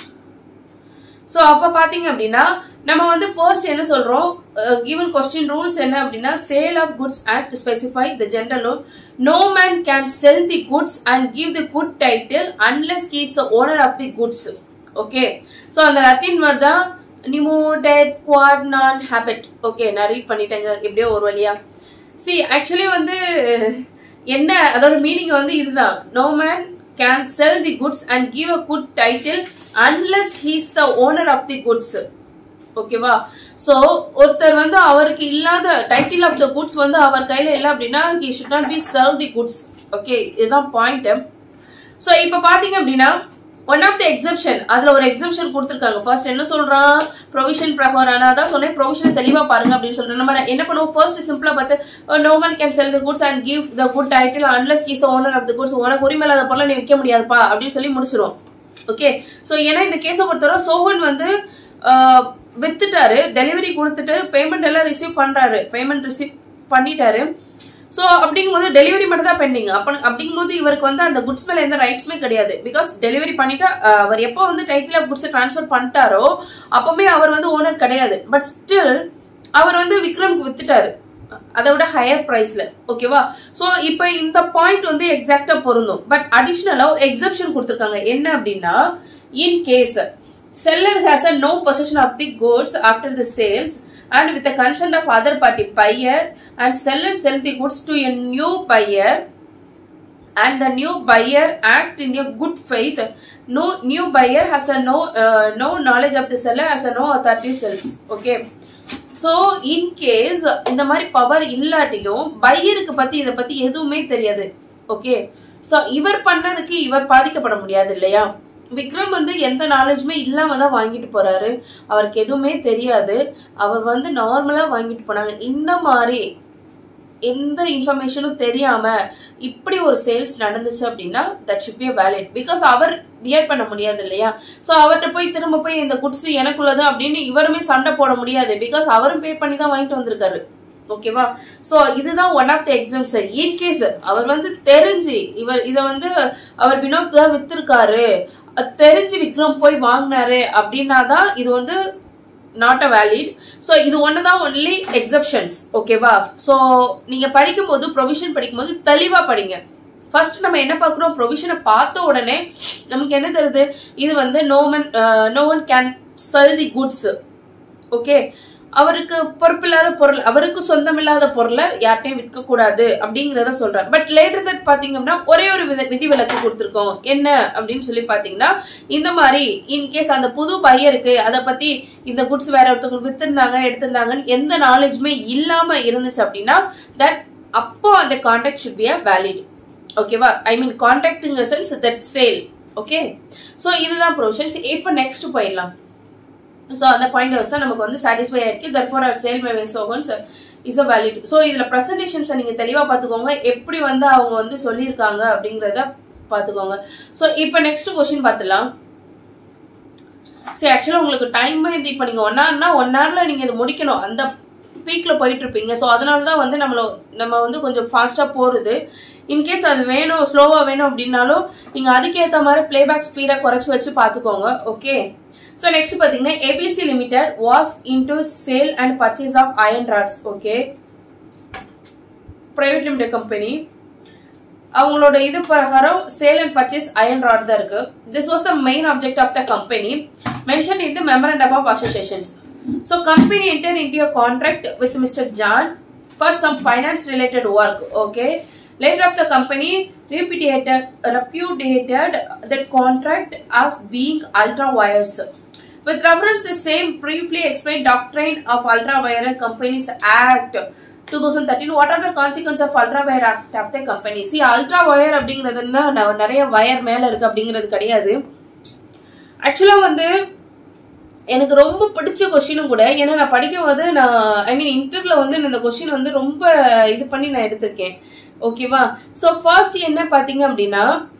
ஸோ அப்போ பார்த்தீங்க அப்படின்னா நம்ம வந்து ஃபர்ஸ்ட் என்ன சொல்றோம் கிவன் கொஸ்டின் ரூல்ஸ் என்ன அப்படின்னா sale of goods act specify the general rule no man can sell the goods and give the good title unless he is the owner of the goods okay so அந்த Latin word தான் நிமோடெட் குவாட் நான் ஹேபிட் okay நான் read பண்ணிட்டேங்க எப்படியோ ஒரு வழியா சி ஆக்சுவலி வந்து என்ன அதோட மீனிங் வந்து இதுதான் no man can sell the goods and give a good title unless he's the owner of the goods ஓகேவா சோ ஒருத்தர் வந்து அவருக்கு இல்லாத டைட்டில் ஆஃப் த குட்ஸ் வந்து அவர் கையில இல்ல அப்படின்னா he should not be serve the goods okay இதுதான் பாயிண்ட் சோ இப்ப பாத்தீங்க அப்படின்னா ஒன் ஆஃப் தி எக்ஸப்ஷன் அதுல ஒரு எக்ஸப்ஷன் கொடுத்துருக்காங்க ஃபர்ஸ்ட் என்ன சொல்றான் ப்ரொவிஷன் பிரகாரம் அதான் சொன்னேன் ப்ரொவிஷன் தெளிவா பாருங்க அப்படின்னு சொல்றேன் நம்ம என்ன பண்ணுவோம் ஃபர்ஸ்ட் சிம்பிளா பார்த்து no man can sell the goods and give the good title unless is owner of the goods உனக்கு உரிமை இல்லாத பொருளை நீ விற்க முடியாதுப்பா அப்படின்னு சொல்லி முடிச்சிருவோம் ஓகே சோ ஏன்னா இந்த கேஸை பொறுத்தவரை சோஹன் வந்து ஆஹ், வித்துட்டாரு டெலிவரி கொடுத்துட்டு பேமெண்ட் எல்லாம் ரிசீவ் பண்றாரு பேமெண்ட் ரிசீவ் பண்ணிட்டாரு சோ அப்படிங்கும்போது டெலிவரி மட்டும் தான் பெண்டிங் அப்ப அப்படிங்கும்போது இவருக்கு வந்து அந்த குட்ஸ் மேல எந்த ரைட்ஸ்மே கிடையாது பிகாஸ் டெலிவரி பண்ணிட்டா ஆஹ், அவர் எப்போ வந்து டைட்டில் ஆஃப் குட்ஸ் ட்ரான்ஸ்ஃபர் பண்ணிட்டாரோ அப்பவுமே அவர் வந்து ஓனர் கிடையாது பட் ஸ்டில் அவர் வந்து விக்ரம்க்கு வித்துட்டாரு அதை விட ஹையர் பிரைஸ்ல ஓகேவா சோ இப்போ இந்த பாயிண்ட் வந்து எக்ஸாக்டா பொருந்தும் பட் அடிஷ்னலா ஒரு எக்ஸப்ஷன் கொடுத்துருக்காங்க என்ன அப்படின்னா in case seller has a no possession of the goods after the sales and with the consent of other party buyer and seller sell the goods to a new buyer and the new buyer act in a good faith no new buyer has a no uh, no knowledge of the seller has a no authority sells okay so in case இந்த மாதிரி power இல்லாட்டியும் பையருக்கு பத்தி இதை பத்தி எதுவுமே தெரியாது okay so இவர் பண்ணதுக்கு இவர் பாதிக்கப்பட முடியாது இல்லையா விக்ரம் வந்து எந்த நாலேஜுமே இல்லாம தான் வாங்கிட்டு போறாரு அவருக்கு எதுவுமே தெரியாது அவர் வந்து நார்மலா வாங்கிட்டு போனாங்க இந்த மாதிரி எந்த இன்ஃபர்மேஷனும் தெரியாம இப்படி ஒரு சேல்ஸ் நடந்துச்சு அப்படின்னா that should be valid because அவர் வியர் பண்ண முடியாது இல்லையா ஸோ அவர்கிட்ட போய் திரும்ப போய் இந்த குட்ஸ் எனக்குள்ளது அப்படின்னு இவருமே சண்டை போட முடியாது பிகாஸ் அவரும் பே பண்ணி தான் வாங்கிட்டு வந்திருக்காரு ஓகேவா சோ இதுதான் one of the exams in case அவர் வந்து தெரிஞ்சு இவர் இத வந்து அவர் வினோத் தான் வித்திருக்காரு அது தெரிஞ்சு விக்ரம் போய் வாங்கினாரு அப்படின்னா தான் இது வந்து நாட் அ வேலிட் ஸோ இது ஒன்று தான் ஒன்லி எக்ஸப்ஷன்ஸ் ஓகேவா ஸோ நீங்கள் படிக்கும்போது ப்ரொவிஷன் படிக்கும்போது தெளிவாக படிங்க ஃபர்ஸ்ட் நம்ம என்ன பார்க்குறோம் ப்ரொவிஷனை பார்த்த உடனே நமக்கு என்ன தருது இது வந்து no man no one can sell the goods okay அவருக்கு பொறுப்பில்லாத பொருள் அவருக்கு சொந்தமில்லாத பொருளை யார்ட்டையும் விற்க கூடாது அப்படிங்கறத சொல்றேன் பட் லேட்டர் தட் பாத்தீங்கன்னா ஒரே ஒரு வித விதி விலக்கு கொடுத்துருக்கோம் என்ன அப்படின்னு சொல்லி பாத்தீங்கன்னா இந்த மாதிரி இன்கேஸ் அந்த புது பையருக்கு அதை பத்தி இந்த குட்ஸ் வேற ஒருத்தவங்க வித்திருந்தாங்க எடுத்திருந்தாங்கன்னு எந்த நாலேஜுமே இல்லாம இருந்துச்சு அப்படின்னா தட் அப்போ அந்த contact should be a valid ஓகேவா ஐ மீன் கான்டாக்ட்ங்க sense that sale okay so இதுதான் ப்ரொவிஷன்ஸ் இப்போ நெக்ஸ்ட் போயிடலாம் ஸோ அந்த பாயிண்ட் வச்சு தான் நமக்கு வந்து சாட்டிஸ்ஃபை ஆயிருக்கு தர்ஃபார் ஆர் சேல் மை சோகன்ஸ் இஸ் அ வேலிட் ஸோ இதில் ப்ரெசன்டேஷன்ஸை நீங்கள் தெளிவாக பார்த்துக்கோங்க எப்படி வந்து அவங்க வந்து சொல்லியிருக்காங்க அப்படிங்கிறத பார்த்துக்கோங்க ஸோ இப்போ நெக்ஸ்ட் கொஸ்டின் பார்த்துலாம் சரி ஆக்சுவலாக உங்களுக்கு டைம் இது இப்போ நீங்கள் ஒன் ஹவர்னா ஒன் ஹவரில் நீங்கள் இது முடிக்கணும் அந்த பீக்கில் போயிட்டு இருப்பீங்க ஸோ அதனால தான் வந்து நம்மள நம்ம வந்து கொஞ்சம் ஃபாஸ்ட்டாக போகிறது இன்கேஸ் அது வேணும் ஸ்லோவாக வேணும் அப்படின்னாலும் நீங்கள் அதுக்கேற்ற மாதிரி பிளேபேக் ஸ்பீடை குறைச்சி வச்சு பார்த்துக்கோங்க ஓகே ஸோ நெக்ஸ்ட் பார்த்தீங்கன்னா ABC limited was into sale and purchase of iron rods okay private limited company அவங்களோட இது பிரகாரம் sale and purchase iron rod தான் இருக்கு this was the main object of the company mention in the memorandum of associations so company enter into a contract with mister John for some finance related work okay Later of the company repudiated, repudiated the contract as being ultra wires. With reference the same briefly explained doctrine of Ultra Wire Companies Act 2013 what are the consequences of ultra wire act of the company see ultra wire அப்படிங்கிறதுனா ந- நிறைய wire மேல இருக்கு அப்படிங்கிறது கிடையாது ஆக்சுவலா வந்து எனக்கு ரொம்ப பிடிச்ச கொஸ்டினும் கூட ஏன்னா நான் படிக்கும் போது நான் ஐ மீன் இன்டர்ல வந்து நான் இந்த கொஸ்டின் வந்து ரொம்ப இது பண்ணி நான் எடுத்திருக்கேன் ஓகேவா ஸோ ஃபர்ஸ்ட் என்ன பார்த்தீங்க அப்படின்னா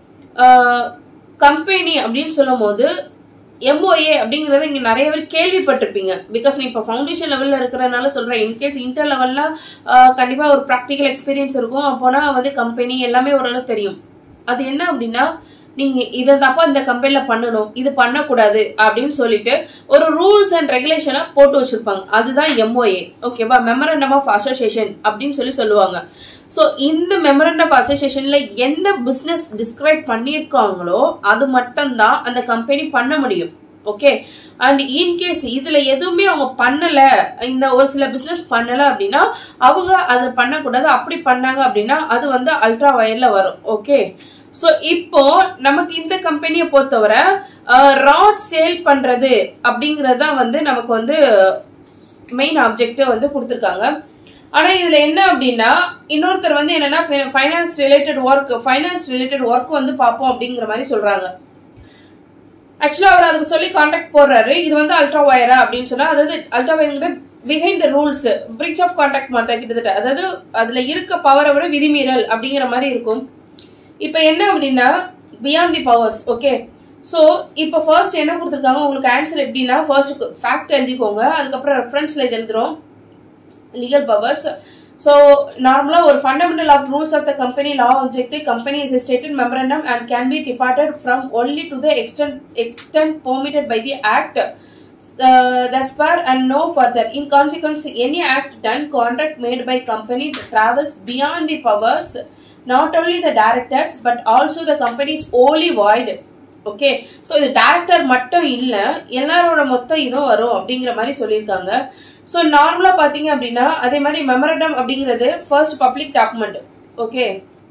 கம்பெனி அப்படின்னு சொல்லும் போது எம்ஓஏ அப்படிங்கறத இங்க நிறைய பேர் கேள்விப்பட்டிருப்பீங்க பிகாஸ் நீ இப்போ ஃபவுண்டேஷன் லெவல்ல இருக்கிறனால சொல்றேன் இன்கேஸ் இன்டர் லெவல்லாம் கண்டிப்பா ஒரு ப்ராக்டிக்கல் எக்ஸ்பீரியன்ஸ் இருக்கும் அப்போனா வந்து கம்பெனி எல்லாமே ஓரளவு தெரியும் அது என்ன அப்படின்னா நீங்க இதை தப்பா இந்த கம்பெனில பண்ணணும் இது பண்ணக்கூடாது அப்படின்னு சொல்லிட்டு ஒரு ரூல்ஸ் அண்ட் ரெகுலேஷனை போட்டு வச்சிருப்பாங்க அதுதான் எம்ஓஏ ஓகேவா மெமரண்டம் ஆஃப் அசோசியேஷன் அப்படின்னு சொல்லி சொல்லுவாங்க ஸோ இந்த மெமரண்டம் ஆஃப் அசோசியேஷன்ல என்ன பிசினஸ் டிஸ்கிரைப் பண்ணியிருக்காங்களோ அது மட்டும்தான் அந்த கம்பெனி பண்ண முடியும் ஓகே அண்ட் இன்கேஸ் இதுல எதுவுமே அவங்க பண்ணல இந்த ஒரு சில பிசினஸ் பண்ணல அப்படின்னா அவங்க அது பண்ணக்கூடாது அப்படி பண்ணாங்க அப்படின்னா அது வந்து அல்ட்ரா வயர்ல வரும் ஓகே ஸோ இப்போ நமக்கு இந்த கம்பெனியை பொறுத்தவரை ராட் சேல் பண்றது அப்படிங்கறது தான் வந்து நமக்கு வந்து மெயின் ஆப்ஜெக்ட் வந்து கொடுத்துருக்காங்க ஆனா இதுல என்ன அப்படின்னா இன்னொருத்தர் வந்து என்னன்னா finance related work finance related work வந்து பார்ப்போம் அப்படிங்கிற மாதிரி சொல்றாங்க ஆக்சுவலா அவர் அதுக்கு சொல்லி கான்டாக்ட் போடுறாரு இது வந்து அல்ட்ரா வயரா அப்படின்னு சொன்னா அதாவது ultra wire behind the rules breach of contact மாதிரி தான் கிட்டத்தட்ட அதாவது அதுல இருக்க பவரை விட விதிமீறல் அப்படிங்கிற மாதிரி இருக்கும் இப்போ என்ன அப்படின்னா beyond the powers okay so இப்போ ஃபர்ஸ்ட் என்ன கொடுத்துருக்காங்க உங்களுக்கு ஆன்சர் எப்படின்னா ஃபர்ஸ்ட் ஃபேக்ட் எழுதிக்கோங்க அதுக்கப்புறம் ரெஃபரன்ஸ்ல இது எழுதுறோம் legal powers. So, normally, ஒரு fundamental of rules of the company law objective company is a stated memorandum and can be departed from only to the extent extent permitted by the act. Uh, thus far and no further. In consequence, any act done contract made by company that travels beyond the powers, not only the directors but also the company's wholly void. Okay so இது director மட்டும் இல்ல எல்லாரோட மொத்தம் இதுவும் வரும் அப்படிங்கிற மாதிரி சொல்லியிருக்காங்க ஸோ நார்மலா பாத்தீங்க அப்படின்னா அதே மாதிரி மெமரண்டம் அப்படிங்கிறது first public document okay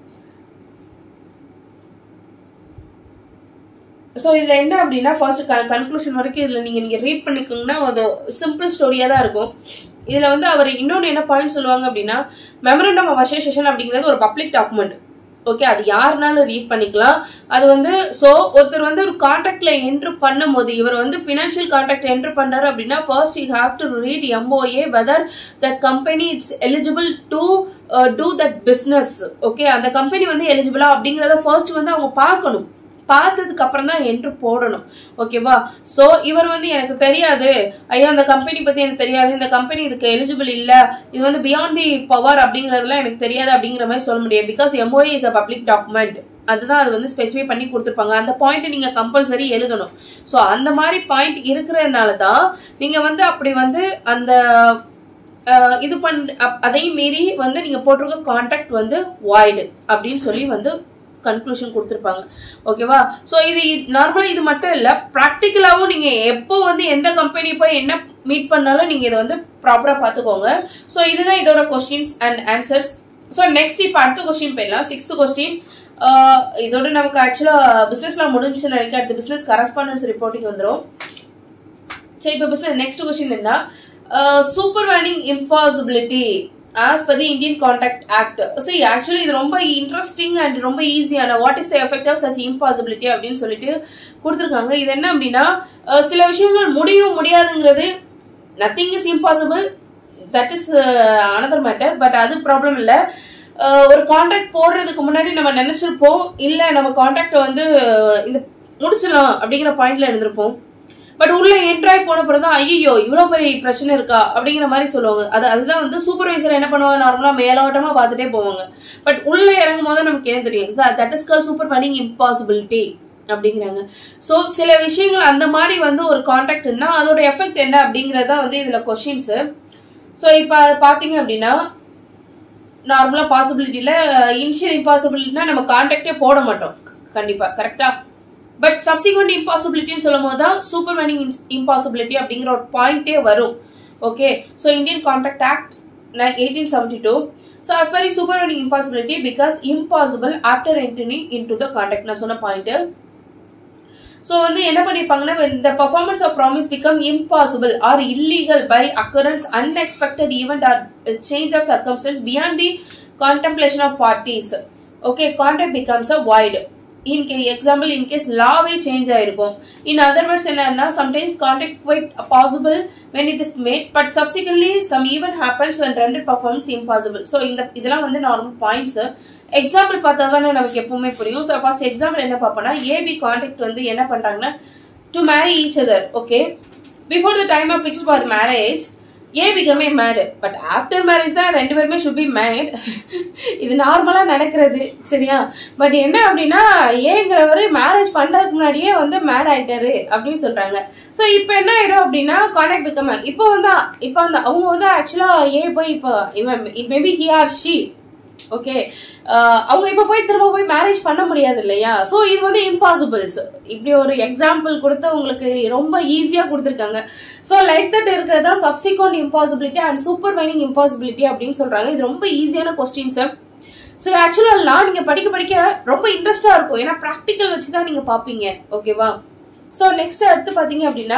so இதுல என்ன அப்படின்னா ஃபர்ஸ்ட் கன்க்ளூஷன் வரைக்கும் இதுல நீங்க நீங்க ரீட் பண்ணிக்கோங்கன்னா அது சிம்பிள் ஸ்டோரியா தான் இருக்கும் இதுல வந்து அவர் இன்னொன்னு என்ன பாயிண்ட் சொல்லுவாங்க அப்படின்னா மெமரண்டம் ஆஃப் அசோசியேஷன் அப்படிங்கிறது ஒரு பப்ளிக் டாக்குமெண்ட் ஓகே அது யாருனாலும் ரீட் பண்ணிக்கலாம் அது வந்து சோ ஒருத்தர் வந்து ஒரு கான்ட்ராக்ட்ல என்ட்ரு பண்ணும்போது இவர் வந்து பினான்சியல் கான்ட்ராக்ட் என்ட்ரு பண்றாரு அப்படின்னா first you have to read MOA whether the company it's eligible to do that business okay அந்த கம்பெனி வந்து எலிஜிபிளா அப்படிங்கறத ஃபர்ஸ்ட் வந்து அவங்க பார்க்கணும் பார்த்ததுக்கு அப்புறம் தான் என்ட்ரு போடணும் ஓகேவா சோ இவர் வந்து எனக்கு தெரியாது ஐயா அந்த கம்பெனி பத்தி எனக்கு தெரியாது இந்த கம்பெனி இதுக்கு எலிஜிபிள் இல்ல இது வந்து பியாண்ட் தி பவர் அப்படிங்கறதுலாம் எனக்கு தெரியாது அப்படிங்கிற மாதிரி சொல்ல முடியாது because MOA is a public document அதுதான் அது வந்து ஸ்பெசிஃபை பண்ணி கொடுத்துருப்பாங்க அந்த பாயிண்ட் நீங்க கம்பல்சரி எழுதணும் ஸோ அந்த மாதிரி பாயிண்ட் இருக்கிறதுனால தான் நீங்க வந்து அப்படி வந்து அந்த அஹ், இது பண் அப்- அதையும் மீறி வந்து நீங்க போட்டிருக்க கான்ட்ராக்ட் வந்து வாய்டு அப்படின்னு சொல்லி வந்து கன்க்ளூஷன் கொடுத்துருப்பாங்க ஓகேவா ஸோ இது நார்மலா இது மட்டும் இல்ல ப்ராக்டிக்கலாவும் நீங்க எப்போ வந்து எந்த கம்பெனி போய் என்ன மீட் பண்ணாலும் நீங்க இதை வந்து ப்ராப்பரா பார்த்துக்கோங்க ஸோ இதுதான் இதோட questions and answers so next இப்போ அடுத்த கொஸ்டின் போயிடலாம் சிக்ஸ்த் கொஸ்டின் இதோட நமக்கு ஆக்சுவலா பிசினஸ்லாம் முடிஞ்சுன்னு நினைக்க அடுத்த பிசினஸ் கரஸ்பாண்டன்ஸ் ரிப்போர்ட்டிங் வந்துடும் சரி இப்போ பிசினஸ் நெக்ஸ்ட் கொஸ்டின் என்ன supervening impossibility as per the Indian contract act சரி ஆக்சுவலி இது ரொம்ப இன்ட்ரெஸ்டிங் அண்ட் ரொம்ப ஈஸியான what is the effect of such impossibility அப்படின்னு சொல்லிட்டு கொடுத்துருக்காங்க இது என்ன அப்படின்னா அஹ், சில விஷயங்கள் முடியும் முடியாதுங்கிறது nothing is impossible that is another matter but அது ப்ராப்ளம் இல்லை அஹ், ஒரு கான்ட்ராக்ட் போடுறதுக்கு முன்னாடி நம்ம நினைச்சிருப்போம் இல்ல நம்ம கான்ட்ராக்ட் வந்து இந்த முடிச்சிடலாம் அப்படிங்கிற பாயிண்ட்ல இருந்திருப்போம் பட் உள்ள என்ட்ராய் போன பிறகு தான் ஐயோ இவ்வளவு பெரிய பிரச்சனை இருக்கா அப்படிங்கிற மாதிரி சொல்லுவாங்க அது அதுதான் வந்து சூப்பர்வைசர் என்ன பண்ணுவாங்க நார்மலா மேலோட்டமா பார்த்துட்டே போவாங்க பட் உள்ள இறங்கும் போது நமக்கு என்ன தெரியும் that is call supervening impossibility அப்படிங்கிறாங்க சோ சில விஷயங்கள் அந்த மாதிரி வந்து ஒரு கான்ட்ராக்ட்னா அதோட எஃபெக்ட் என்ன அப்படிங்கறதா வந்து இதுல கொஸ்டின்ஸ் சோ இப்ப பாத்தீங்க அப்படின்னா நார்மலா பாசிபிலிட்டியில இனிஷியல் இம்பாசிபிலிட்டினா நம்ம கான்டாக்டே போட மாட்டோம் கண்டிப்பா கரெக்டா பட் சப்சிக்வெண்ட் இம்பாசிபிலிட்டின்னு சொல்லும் போது தான் சூப்பர் மேனிங் இம்பாசிபிலிட்டி அப்படிங்கிற ஒரு பாயிண்டே வரும் okay so Indian contract act eighteen seventy two so as per supervening impossibility because impossible after entering in to the contract நான் சொன்ன பாயிண்ட் ஸோ வந்து என்ன பண்ணிருப்பாங்கன்னா இந்த performance of promise become impossible or illegal by occurrence unexpected event or change of circumstances beyond the contemplation of parties okay contract becomes a void in கே example in case லாவே change ஆயிருக்கும் in other words என்னன்னா sometimes contact quite possible when it is made but subsequently some even happens when rendered performance impossible so இந்த இதெல்லாம் வந்து normal points example பார்த்தா தானே நமக்கு எப்பவுமே புரியும் ஸோ ஃபர்ஸ்ட் எக்ஸாம்பிள் என்ன பார்ப்போம்னா ஏபி கான்டாக்ட் வந்து என்ன பண்றாங்கன்னா to marry each other okay before the time of fix for marriage a பிகமே மேடு பட் ஆஃப்டர் மேரேஜ் தான் ரெண்டு பேருமே ஷுட் பி மேட் இது நார்மலா நடக்கிறது சரியா பட் என்ன அப்படின்னா ஏங்கிறவர் மேரேஜ் பண்றதுக்கு முன்னாடியே வந்து மேட் ஆயிட்டாரு அப்படின்னு சொல்றாங்க சோ இப்போ என்ன ஆயிரும் அப்படின்னா கான்டாக்ட் பிகம் இப்போ வந்து இப்போ வந்து அவங்க வந்து ஆக்சுவலா ஏ போய் இப்போ இவன் maybe he or she okay அவங்க இப்ப போய் திரும்ப போய் மேரேஜ் பண்ண முடியாது இல்லையா சோ இது வந்து இம்பாசிபிள்ஸ் இப்படி ஒரு எக்ஸாம்பிள் கொடுத்து உங்களுக்கு ரொம்ப ஈஸியா கொடுத்துருக்காங்க சோ லைக் தட் இருக்கிறது தான் subsequent impossibility and supervening impossibility அப்படின்னு சொல்றாங்க இது ரொம்ப ஈஸியான கொஸ்டின்ஸ் ஸோ ஆக்சுவலாக நீங்க படிக்க படிக்க ரொம்ப இன்ட்ரெஸ்டா இருக்கும் ஏன்னா ப்ராக்டிக்கல் வச்சு தான் நீங்க பாப்பீங்க ஓகேவா ஸோ நெக்ஸ்ட் அடுத்து பாத்தீங்க அப்படின்னா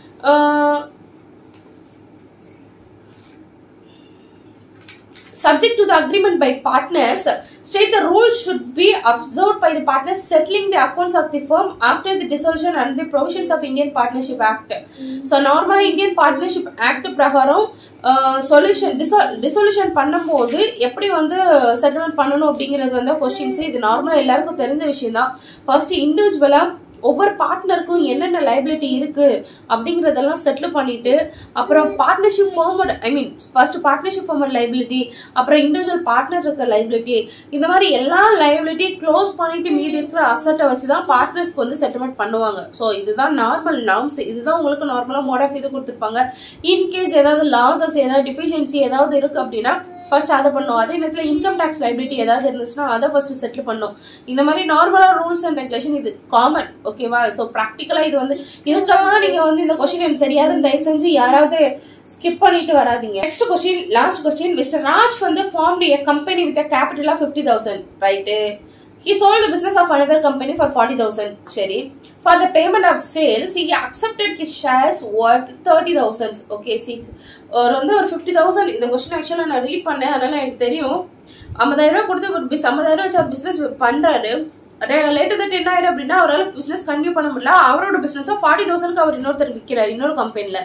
subject to the agreement by partners state the rules should be observed by the partners settling the accounts of the firm after the dissolution and the provisions of indian partnership act so normal indian partnership act பிரகாரம் solution dissolution பண்ணும்போது எப்படி வந்து settlement பண்ணணும் அப்படிங்கிறது வந்து questions இது நார்மலா எல்லாருக்கும் தெரிஞ்ச விஷயம் தான் ஃபர்ஸ்ட் இண்டிவிஜுவலா ஒவ்வொரு பார்ட்னருக்கும் என்னென்ன லைபிலிட்டி இருக்கு அப்படிங்கறதெல்லாம் செட்டில் பண்ணிட்டு அப்புறம் பார்ட்னர்ஷிப் ஃபார்மோட ஐ மீன் ஃபர்ஸ்ட் பார்ட்னர்ஷிப் ஃபார்மோட லைபிலிட்டி அப்புறம் இண்டிவிஜுவல் பார்ட்னர் இருக்க லைபிலிட்டி இந்த மாதிரி எல்லா லைபிலிட்டி க்ளோஸ் பண்ணிட்டு மீதி இருக்கிற அசட்டை வச்சு தான் பார்ட்னர்ஸ்க்கு வந்து செட்டில்மெண்ட் பண்ணுவாங்க ஸோ இதுதான் நார்மல் நார்ம்ஸ் இதுதான் உங்களுக்கு நார்மலா மோட் ஆஃப் இது கொடுத்துருப்பாங்க இன்கேஸ் ஏதாவது லாசஸ் ஏதாவது டிஃபிஷியன்சி ஏதாவது இருக்கு அப்படின்னா ஃபர்ஸ்ட் அதை பண்ணும் அதே நேரத்தில் இன்கம் டேக்ஸ் லைபிலிட்டி ஏதாவது இருந்துச்சுன்னா அதை ஃபர்ஸ்ட் செட்டில் பண்ணும் இந்த மாதிரி நார்மலா ரூல்ஸ் அண்ட் ரெகுலேஷன் இது காமன் ஓகேவா ஸோ ப்ராக்டிக்கலா இது வந்து இதுக்கெல்லாம் நீங்க வந்து இந்த கொஸ்டின் எனக்கு தெரியாதுன்னு தயவு செஞ்சு யாராவது ஸ்கிப் பண்ணிட்டு வராதீங்க next question last question mister Raj வந்து formed a company with capital of fifty thousand right He sold the business of another company for 40,000. சரி For the payment of sales, he accepted his shares worth 30,000. Okay, see. ஒரு வந்து ஒரு fifty thousand இந்த question ஆக்சுவலாக நான் read பண்ணேன் அதனால எனக்கு தெரியும் ஐம்பதாயிரம் ரூபாய் கொடுத்து ஒரு பிஸ் ஐம்பதாயிரம் வச்சு அவர் பிஸ்னஸ் பண்றாரு லேட்டர் தட் என்ன ஆயிரும் அப்படின்னா அவரால் பிசினஸ் கண்டினியூ பண்ண முடியல அவரோட பிசினஸ் ஃபார்ட்டி தௌசண்ட்க்கு அவர் இன்னொருத்தர் விற்கிறார் இன்னொரு கம்பெனில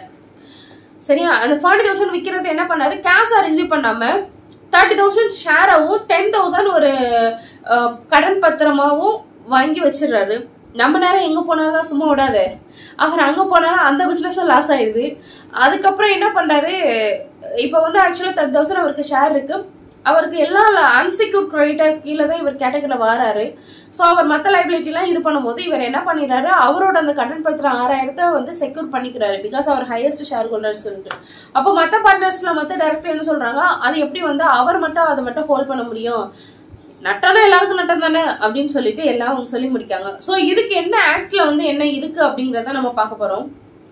சரியா அந்த ஃபார்ட்டி தௌசண்ட் விற்கிறது என்ன பண்ணாரு கேஷா ரிசீவ் பண்ணாம தேர்ட்டி தௌசண்ட் ஷேராகவும் டென் தௌசண்ட் ஒரு அஹ், கடன் பத்திரமாவும் வாங்கி வச்சிடுறாரு நம்ம நேரம் எங்க போனாலும் தான் சும்மா விடாது அவர் அங்க போனாலும் அந்த பிசினஸ் லாஸ் ஆயிடுது அதுக்கப்புறம் என்ன பண்றாரு இப்போ வந்து ஆக்சுவலா தேர்ட்டி தௌசண்ட் அவருக்கு ஷேர் இருக்கு அவருக்கு எல்லா அன்செக்யூர்ட் கிரெடிட்டர் கீழே தான் இவர் கேட்டகரியில் வராரு ஸோ அவர் மற்ற லைபிலிட்டிலாம் இது பண்ணும்போது இவர் என்ன பண்ணிடுறாரு அவரோட அந்த கடன் பத்திரம் ஆறாயிரத்தை வந்து செக்யூர் பண்ணிக்கிறாரு பிகாஸ் அவர் ஹையஸ்ட் ஷேர் ஹோல்டர்ஸ் சொல்லிட்டு அப்போ மற்ற பார்ட்னர்ஸ்ல மற்ற டேரக்டர் என்ன சொல்றாங்க அது எப்படி வந்து அவர் மட்டும் அதை மட்டும் ஹோல்ட் பண்ண முடியும் நட்டானா எல்லாருக்கும் நட்டம் தானே அப்படின்னு சொல்லிட்டு எல்லாம் அவங்க சொல்லி முடிக்காங்க ஸோ இதுக்கு என்ன ஆக்ட்ல வந்து என்ன இருக்கு அப்படிங்கறத நம்ம பார்க்க போறோம்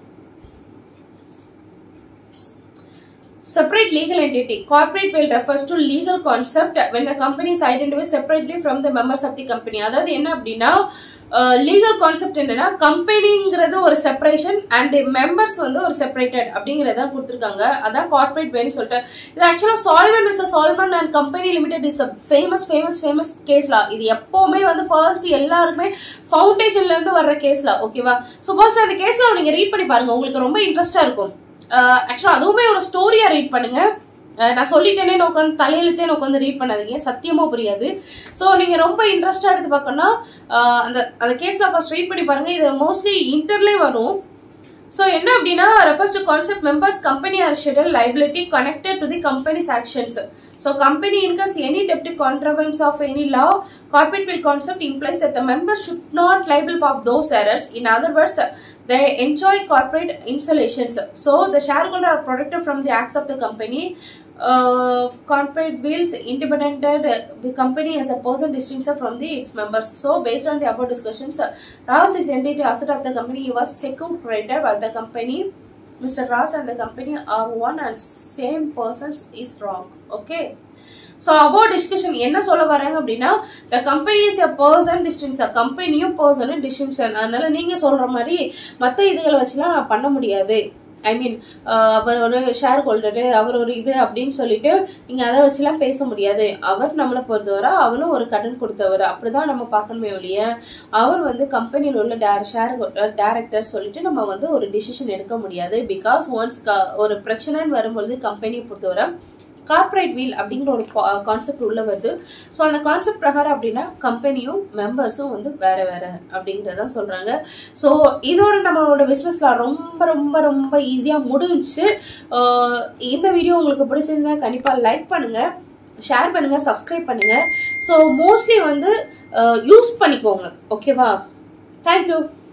Separate legal entity. Corporate will refers to legal concept when the company is identified separately from the members of the company. அதாவது என்ன அப்படின்னா லீகல் கான்செப்ட் என்னன்னா கம்பெனிங்கிறது ஒரு செப்பரேஷன் அண்ட் மெம்பர்ஸ் வந்து ஒரு செப்பரேட்டட் அப்படிங்கறத கொடுத்துருக்காங்க அதான் கார்பரேட் வேன்னு சொல்லிட்டு இது ஆக்சுவலா Salomon is Salomon and company limited is famous famous famous கேஸ்லா இது எப்பவுமே வந்து ஃபர்ஸ்ட் எல்லாருக்குமே ஃபவுண்டேஷன்ல இருந்து வர்ற கேஸ்ல ஓகேவா சப்போஸ் அந்த கேஸ்ல நீங்க ரீட் பண்ணி பாருங்க உங்களுக்கு ரொம்ப இன்ட்ரெஸ்டா இருக்கும் ஆக்சுவலா அதுவுமே ஒரு ஸ்டோரியா ரீட் பண்ணுங்க அஹ் நான் சொல்லிட்டேனே உட்காந்து தலையெழுத்தே உட்காந்து ரீட் பண்ணாதீங்க சத்தியமா புரியாது ஸோ நீங்க ரொம்ப இன்ட்ரெஸ்டா எடுத்து பார்க்கணும்னா அஹ் அந்த அந்த கேஸ்ல ஃபர்ஸ்ட் ரீட் பண்ணி பாருங்க இது மோஸ்ட்லி இன்டர்லே வரும் ஸோ என்ன அப்படின்னா refers to concept members company or schedule liability connected to the company's actions so company incurs any டெப்ட் contravenes of any law corporate will concept implies that the member should not liable for those errors in other words they enjoy corporate installations so the shareholder are protected from the acts of the company uh, corporate wills independent uh, the company as a person distinct from the its members so based on the above discussions uh, Ross is entity asset of the company he was security by the company Mr. Ross and the company are one and same persons is wrong okay so about discussion என்ன சொல்ல வராங்க அப்படின்னா the company is a person distinction கம்பெனியும் பர்சனும் distinction அதனால நீங்க சொல்ற மாதிரி மற்ற இதுகளை வச்சுலாம் நான் பண்ண முடியாது ஐ மீன் அவர் ஒரு ஷேர் ஹோல்டரு அவர் ஒரு இது அப்படின்னு சொல்லிட்டு நீங்க அதை வச்சுலாம் பேச முடியாது அவர் நம்மளை பொறுத்தவரை அவரும் ஒரு கடன் கொடுத்தவர் அப்படிதான் நம்ம பார்க்கணுமே ஒழிய அவர் வந்து கம்பெனியில் உள்ள டேர் ஷேர் டேரக்டர் சொல்லிட்டு நம்ம வந்து ஒரு டிசிஷன் எடுக்க முடியாது பிகாஸ் ஒன்ஸ் ஒரு பிரச்சனைன்னு வரும்பொழுது கம்பெனியை பொறுத்தவரை கார்ப்பரேட் வீல் அப்படிங்கிற ஒரு கான்செப்ட் உள்ள வருது ஸோ அந்த கான்செப்ட் பிரகாரம் அப்படின்னா கம்பெனியும் மெம்பர்ஸும் வந்து வேற வேற அப்படிங்கிறத சொல்றாங்க ஸோ இதோட நம்மளோட பிஸ்னஸ்ல ரொம்ப ரொம்ப ரொம்ப ஈஸியாக முடிஞ்சுச்சு ஆஹ் இந்த வீடியோ உங்களுக்கு பிடிச்சிருந்தா கண்டிப்பாக லைக் பண்ணுங்க ஷேர் பண்ணுங்க சப்ஸ்கிரைப் பண்ணுங்க ஸோ மோஸ்ட்லி வந்து யூஸ் பண்ணிக்கோங்க ஓகேவா தேங்க்யூ